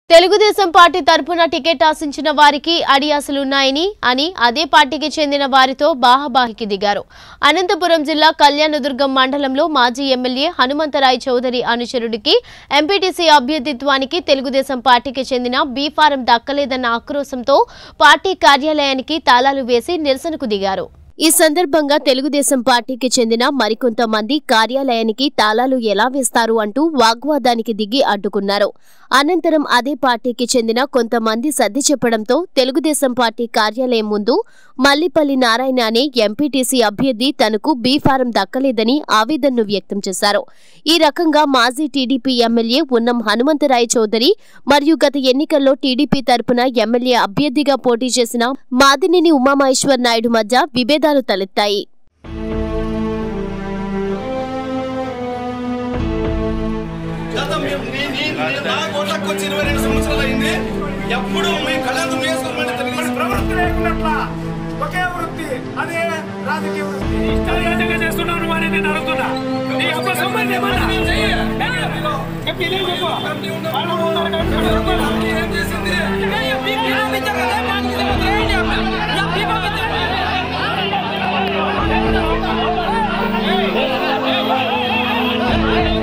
Telugu Desam party తరపున ticket ఆశించిన వారికి అడియాసలున్నాయని అని అదే పార్టీకి చెందిన వారితో బాహాబాహికి దిగారు అనంతపురం జిల్లా కళ్యాణదుర్గం మండలంలో మాజీ ఎమ్మెల్యే హనుమంతరాయ్ చౌదరి అనుచరుడికి ఎంపీటీసీ అభ్యర్థిత్వానికి తెలుగుదేశం పార్టీకి చెందిన బీ ఫారం దక్కలేదన్న ఆక్రోశంతో పార్టీ కార్యాలయానికి తాళాలు వేసి నిరసనకు దిగారు ఈ సందర్భంగా తెలుగుదేశం పార్టీకి చెందిన మరికొంతమంది కార్యాలయానికి తాళాలు ఎలా వేస్తారు అంటూ వాగ్వాదానికి దిగి అడ్డుకున్నారు అనంతరం అదే పార్టీకి చెందిన కొంతమంది సర్ది చెప్పడంతో తెలుగుదేశం పార్టీ కార్యాలయం ముందు మల్లిపల్లి నారాయణ అనే ఎంపీటీసీ అభ్యర్థి తనకు బీ ఫారం దక్కలేదని ఆవేదనను వ్యక్తం చేశారు ఈ రకంగా మాజీ టీడీపీ ఎమ్మెల్యే ఉన్నం హనుమంతరాయ చౌదరి మరియు గత ఎన్నికల్లో టీడీపీ తరపున ఎమ్మెల్యే అభ్యర్థిగా పోటీ చేసిన మాదినేని ఉమామహేశ్వర్ నాయుడు మధ్య విభేదాలు తలెత్తాయి గత మేము నీ- నీ- నీ- నా కోట్లకు వచ్చి ఇరవై రెండు సంవత్సరాలు అయింది ఎప్పుడు మీ కళ్యాణం చేసుకోవాలంటే తెలుగుదేశం ప్రవృత్తి లేకున్నట్ల ఒకే వృత్తి అదే రాజకీయ వృత్తి ఇష్టారాజ్యంగా చేస్తున్నావు అని నేను అడుగుతున్నా నీ అబ్బ సంబంధం ఏమన్నా చెప్పి ఇదే చెప్పు వాళ్ళు ఉన్నారు కాబట్టి ఏం చేసింది చెప్పు.